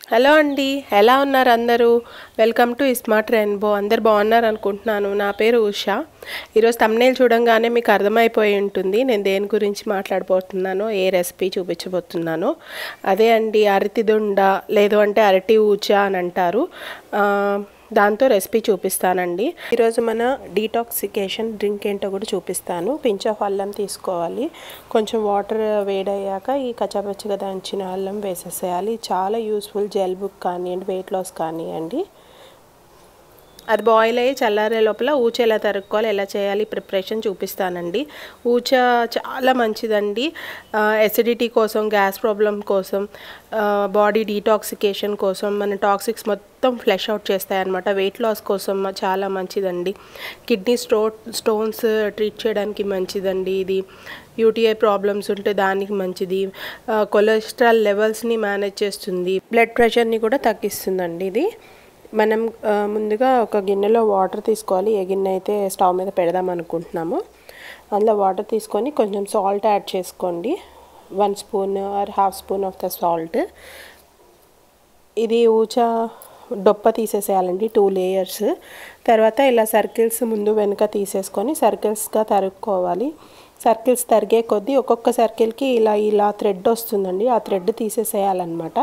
hello అండి ఎలా ఉన్నారు అందరూ వెల్కమ్ టు స్మార్ట్ రెయిన్బో అందరు బాగున్నారు అనుకుంటున్నాను నా పేరు ఉషా ఈరోజు తమ్నేల్ చూడంగానే మీకు అర్థమైపోయి ఉంటుంది నేను దేని గురించి మాట్లాడబోతున్నానో ఏ రెసిపీ చూపించబోతున్నానో అదే అండి అరటి దుండ లేదు అంటే అరటి ఊచ అని అంటారు ఆ, దాంతో రెసిపీ చూపిస్తానండి ఈరోజు మన డీటాక్సికేషన్ డ్రింక్ ఏంటో కూడా చూపిస్తాను పించ్ ఆఫ్ అల్లం తీసుకోవాలి కొంచెం వాటర్ వేడయ్యాక ఈ కచ్చాపచ్చిగా దంచిన అల్లం వేసేసేయాలి చాలా యూస్ఫుల్ జలుబుకి కానివ్వండి వెయిట్ లాస్ కానివ్వండి అది బాయిల్ అయ్యి చల్లారే లోపల ఊచ ఎలా తరుక్కోవాలి ఎలా చేయాలి ప్రిపరేషన్ చూపిస్తానండి ఊచ చాలా మంచిదండి ఎసిడిటీ కోసం గ్యాస్ ప్రాబ్లం కోసం బాడీ డీటాక్సికేషన్ కోసం మన టాక్సిక్స్ మొత్తం ఫ్లెష్ అవుట్ చేస్తాయి అన్నమాట వెయిట్ లాస్ కోసం చాలా మంచిదండి కిడ్నీ స్టో స్టోన్స్ ట్రీట్ చేయడానికి మంచిదండి ఇది యూటీఐ ప్రాబ్లమ్స్ ఉంటే దానికి మంచిది కొలెస్ట్రాల్ లెవెల్స్ని మేనేజ్ చేస్తుంది బ్లడ్ ప్రెషర్ని కూడా తగ్గిస్తుందండి ఇది మనం ఆ, ముందుగా ఒక గిన్నెలో వాటర్ తీసుకోవాలి ఏ గిన్నె అయితే స్టవ్ మీద పెడదాం అనుకుంటున్నామో అందులో వాటర్ తీసుకొని కొంచెం సాల్ట్ యాడ్ చేసుకోండి one spoon or half spoon of the salt ఇది ఊచ డొప్ప తీసేసేయాలండి టూ లేయర్స్ తర్వాత ఇలా సర్కిల్స్ ముందు వెనుక తీసేసుకొని సర్కిల్స్గా తరుక్కోవాలి సర్కిల్స్ తరిగే కొద్దీ ఒక్కొక్క సర్కిల్కి ఇలా ఇలా థ్రెడ్ వస్తుందండి ఆ థ్రెడ్ తీసేసేయాలన్నమాట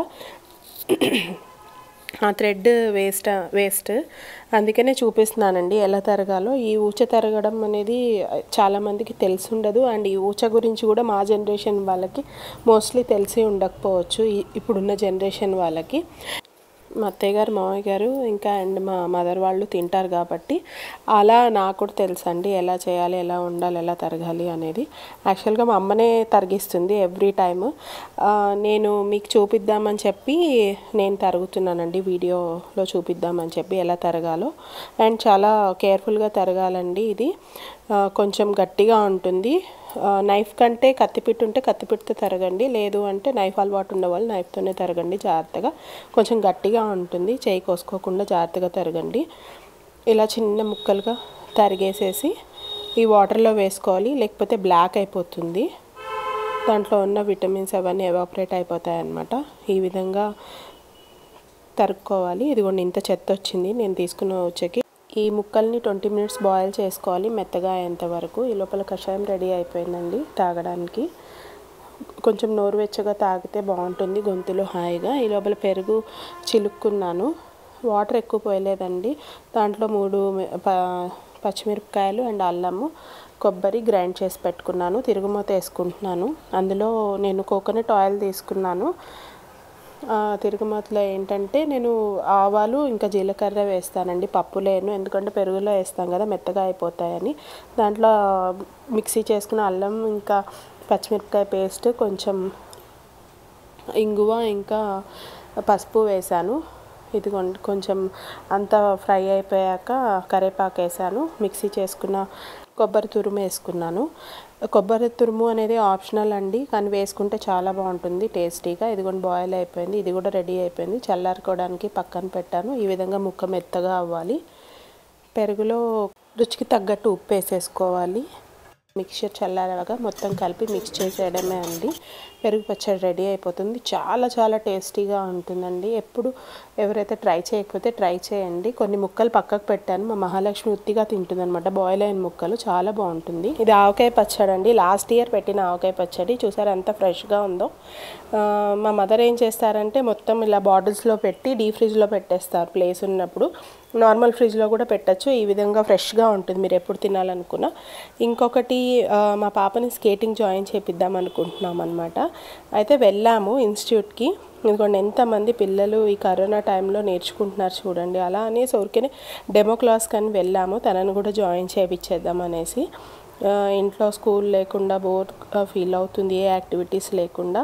ఆ థ్రెడ్ వేస్ట్ వేస్ట్ అందుకనే చూపిస్తున్నానండి ఎలా తరగాలో ఈ ఊచ తరగడం అనేది చాలామందికి తెలిసి ఉండదు అండ్ ఈ ఊచ గురించి కూడా మా జనరేషన్ వాళ్ళకి మోస్ట్లీ తెలిసి ఉండకపోవచ్చు ఈ- ఇప్పుడున్న జనరేషన్ వాళ్ళకి మా అత్తయ్య గారు మామయ్య గారు ఇంకా అండ్ మా మదర్ వాళ్ళు తింటారు కాబట్టి అలా నాకు కూడా తెలుసు అండి ఎలా చేయాలి ఎలా ఉండాలి ఎలా తరగాలి అనేది యాక్చువల్గా మా అమ్మనే తరిగిస్తుంది ఎవ్రీ టైమ్ నేను మీకు చూపిద్దామని చెప్పి నేను తరుగుతున్నానండి వీడియోలో చూపిద్దామని చెప్పి ఎలా తరగాలో అండ్ చాలా కేర్ఫుల్గా తరగాలండి ఇది ఆ, కొంచెం గట్టిగా ఉంటుంది ఆ, నైఫ్ కంటే కత్తిపిట్టు ఉంటే కత్తిపిట్టుతో తరగండి లేదు అంటే నైఫ్ అలవాటు ఉన్న వాళ్ళు నైఫ్తోనే తరగండి జాగ్రత్తగా కొంచెం గట్టిగా ఉంటుంది చేయి కోసుకోకుండా జాగ్రత్తగా తరగండి ఇలా చిన్న ముక్కలుగా తరిగేసేసి ఈ వాటర్లో వేసుకోవాలి లేకపోతే బ్లాక్ అయిపోతుంది దాంట్లో ఉన్న విటమిన్స్ అవన్నీ ఎవాపరేట్ అయిపోతాయి అన్నమాట ఈ విధంగా తరుక్కోవాలి ఇదిగోండి ఇంత చెత్త వచ్చింది నేను తీసుకున్న వచ్చేకి ఈ ముక్కల్ని ట్వంటీ మినిట్స్ బాయిల్ చేసుకోవాలి మెత్తగా అయ్యేంత వరకు ఈ లోపల కషాయం రెడీ అయిపోయిందండి తాగడానికి కొంచెం నోరువెచ్చగా తాగితే బాగుంటుంది గొంతులో హాయిగా ఈ లోపల పెరుగు చిలుక్కున్నాను వాటర్ ఎక్కువ పోయలేదండి దాంట్లో మూడు మె- ప- పచ్చిమిరపకాయలు అండ్ అల్లము కొబ్బరి గ్రైండ్ చేసి పెట్టుకున్నాను తిరుగుమూత వేసుకుంటున్నాను అందులో నేను కోకోనట్ ఆయిల్ తీసుకున్నాను ఆ, తిరుగుమాతలో ఏంటంటే నేను ఆవాలు ఇంకా జీలకర్ర వేస్తానండి పప్పు లేను ఎందుకంటే పెరుగులో వేస్తాం కదా మెత్తగా అయిపోతాయని దాంట్లో మిక్సీ చేసుకున్న అల్లం ఇంకా పచ్చిమిరపకాయ పేస్ట్ కొంచెం ఇంగువ ఇంకా పసుపు వేసాను ఇదిగోండి కొంచెం అంతా ఫ్రై అయిపోయాక కరివేపాకు వేసాను మిక్సీ చేసుకున్న కొబ్బరి తురుము వేసుకున్నాను కొబ్బరి తురుము అనేది ఆప్షనల్ అండి కానీ వేసుకుంటే చాలా బాగుంటుంది టేస్టీగా ఇదిగోండి బాయిల్ అయిపోయింది ఇది కూడా రెడీ అయిపోయింది చల్లారుకోవడానికి పక్కన పెట్టాను ఈ విధంగా ముక్క మెత్తగా అవ్వాలి పెరుగులో రుచికి తగ్గట్టు ఉప్పు వేసేసుకోవాలి మిక్చర్ చల్లారగా మొత్తం కలిపి మిక్స్ చేసేయడమే అండి పెరుగు పచ్చడి రెడీ అయిపోతుంది చాలా చాలా టేస్టీగా ఉంటుందండి ఎప్పుడు ఎవరైతే ట్రై చేయకపోతే ట్రై చేయండి కొన్ని ముక్కలు పక్కకు పెట్టాను మా మహాలక్ష్మి ఉత్తిగా తింటుందన్నమాట బాయిల్ అయిన ముక్కలు చాలా బాగుంటుంది ఇది ఆవకాయ పచ్చడి అండి లాస్ట్ ఇయర్ పెట్టిన ఆవకాయ పచ్చడి చూసారు ఎంత ఫ్రెష్గా ఉందో ఆ, మా మదర్ ఏం చేస్తారంటే మొత్తం ఇలా బాటిల్స్లో పెట్టి డీ ఫ్రిడ్జ్లో పెట్టేస్తారు ప్లేస్ ఉన్నప్పుడు నార్మల్ ఫ్రిడ్జ్లో కూడా పెట్టచ్చు ఈ విధంగా ఫ్రెష్గా ఉంటుంది మీరు ఎప్పుడు తినాలనుకున్నా ఇంకొకటి ఆ, మా పాపని స్కేటింగ్ జాయిన్ చేపిద్దాం అనుకుంటున్నాం అనమాట అయితే వెళ్ళాము ఇన్స్టిట్యూట్కి ఇదిగోండి ఎంతమంది పిల్లలు ఈ కరోనా టైంలో నేర్చుకుంటున్నారు చూడండి అలా అనేసి ఊరికేనే డెమో క్లాస్ కానీ వెళ్ళాము తనని కూడా జాయిన్ చేయించేద్దాం అనేసి ఆ, ఇంట్లో స్కూల్ లేకుండా బోర్ ఫీల్ అవుతుంది ఏ యాక్టివిటీస్ లేకుండా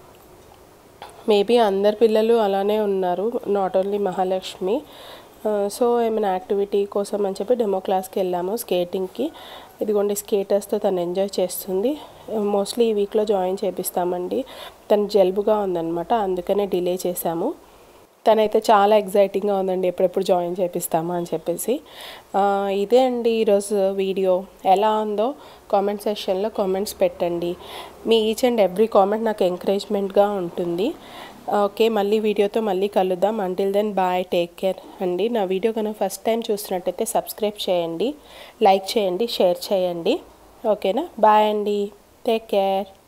మేబీ అందరు పిల్లలు అలానే ఉన్నారు నాట్ ఓన్లీ మహాలక్ష్మి ఆ, సో ఏమైనా యాక్టివిటీ కోసం అని చెప్పి డెమో క్లాస్కి వెళ్ళాము స్కేటింగ్కి ఇదిగోండి స్కేటర్స్తో తను ఎంజాయ్ చేస్తుంది మోస్ట్లీ ఈ వీక్లో జాయిన్ చేపిస్తామండి తను జలుబుగా ఉందన్నమాట అందుకనే డిలే చేశాము తనైతే చాలా ఎగ్జైటింగ్గా ఉందండి ఎప్పుడెప్పుడు జాయిన్ చేపిస్తామా అని చెప్పేసి ఆ, ఇదే అండి ఈరోజు వీడియో ఎలా ఉందో కామెంట్ సెక్షన్లో కామెంట్స్ పెట్టండి మీ ఈచ్ అండ్ ఎవ్రీ కామెంట్ నాకు ఎంకరేజ్మెంట్గా ఉంటుంది ఓకే మళ్ళీ వీడియోతో మళ్ళీ కలుద్దాం until then bye take care అండి నా వీడియో కనుక ఫస్ట్ టైం చూస్తున్నట్టయితే సబ్స్క్రైబ్ చేయండి లైక్ చేయండి షేర్ చేయండి ఓకేనా బాయ్ అండి టేక్ కేర్